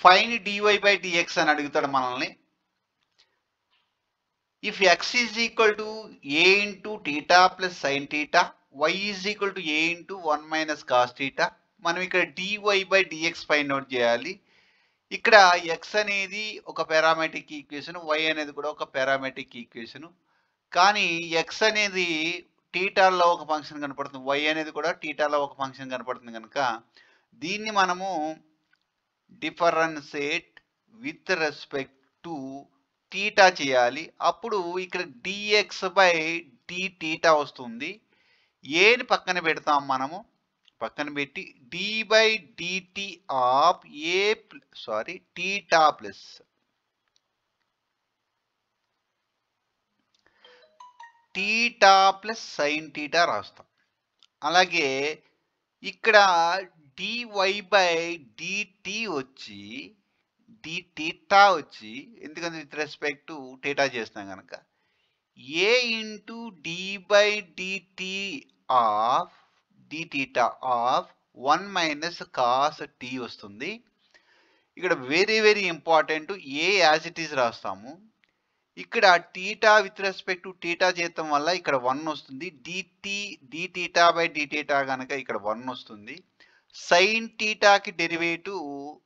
fine DY by dx అని అడుగుతాడు మనల్ని if x is equal to a into theta plus sine theta y is equal to a into one minus cos theta మనం ఇక్కడ dy by dx find out చేయాలి ఇక్కడ X అనేది ఒక parametric equation why అనేది కూడా ఒక పారామెట్రిక్ ఈక్వేషన్ కానీ ఎక్స్ అనేది టీటాలో ఒక ఫంక్షన్ కనపడుతుంది వై అనేది కూడా టీటాలో ఒక ఫంక్షన్ కనపడుతుంది కనుక దీన్ని మనము differentiate with respect to theta చేయాలి అప్పుడు ఇక్కడ డిఎక్స్ బై డి టీటా వస్తుంది ఏని పక్కన పెడతాం మనము పక్కన పెట్టి d by dt of a sorry theta plus theta plus sine theta రాస్తాం అలాగే ఇక్కడ డివై బై డిటి వచ్చి డి టీటా వచ్చి ఎందుకంటే విత్ రెస్పెక్ట్ టు టీటా చేస్తాం కనుక a into d by dt of d theta of one minus cos t వస్తుంది ఇక్కడ very very important a as it is రాస్తాము ఇక్కడ theta with respect to theta చేయటం వల్ల ఇక్కడ వన్ వస్తుంది dt d theta by d theta కనుక ఇక్కడ వన్ వస్తుంది సైన్ టీటాకి డెరివేటివ్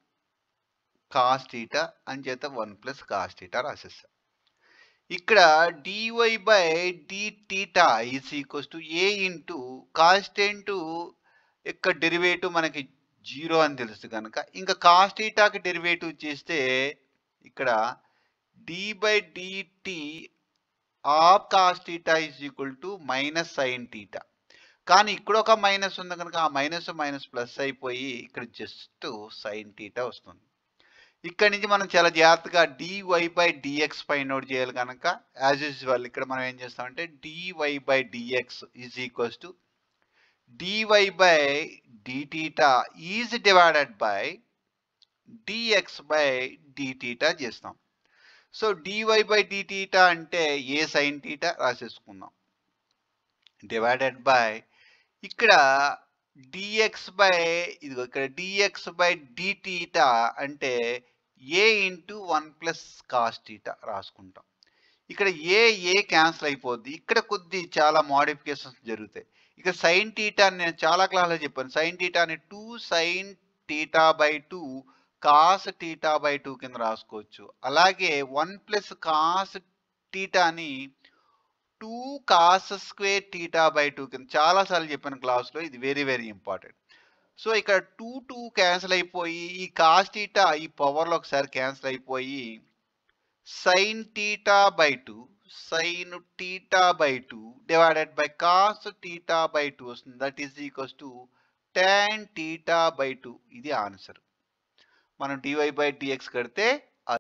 కాస్ టీటా అని చేత వన్ ప్లస్ కాస్ టీటా రాసేస్తాం ఇక్కడ dy by d theta is equals to a into constant యొక్క డెరివేటివ్ మనకి జీరో అని తెలుసు కనుక ఇంకా కాస్ టీటాకి డెరివేటివ్ చేస్తే ఇక్కడ d by dt of cos theta is equal to minus sine theta కానీ ఇక్కడ ఒక మైనస్ ఉంది కనుక ఆ మైనస్ మైనస్ ప్లస్ అయిపోయి ఇక్కడ జస్ట్ సైన్ టీటా వస్తుంది ఇక్కడ నుంచి మనం చాలా జాగ్రత్తగా dy by dx find out చేయాలి కనుక యాజ్ యూజువల్ ఇక్కడ మనం ఏం చేస్తామంటే dy by dx is equals to dy by d theta is divided by dx by d theta చేస్తాం సో డివై బై డిటీటా అంటే ఏ సైన్ టీటా రాసేసుకుందాం డివైడెడ్ బై ఇక్కడ డిఎక్స్ బై ఇదిగో ఇక్కడ డిఎక్స్ బై డిటీటా అంటే a into one plus cos theta రాసుకుంటాం ఇక్కడ ఏ ఏ cancel అయిపోద్ది ఇక్కడ కొద్ది చాలా మోడిఫికేషన్స్ జరుగుతాయి ఇక సైన్ టీటా నేను చాలా క్లాస్లో చెప్పాను సైన్ టీటాని two sine theta by two cos theta by two కింద రాసుకోవచ్చు అలాగే వన్ ప్లస్ కాస్ టీటాని two cos square theta by two కింద చాలాసార్లు చెప్పాను క్లాస్లో ఇది వెరీ వెరీ ఇంపార్టెంట్ సో ఇక్కడ టూ టూ క్యాన్సిల్ అయిపోయి ఈ కాస్ టీటా ఈ పవర్లో ఒకసారి క్యాన్సిల్ అయిపోయి sine theta by two sine theta by two divided by cos theta by two వస్తుంది that is equals to ten theta by two ఇది answer మనం డివై బై డిఎక్స్ కడితే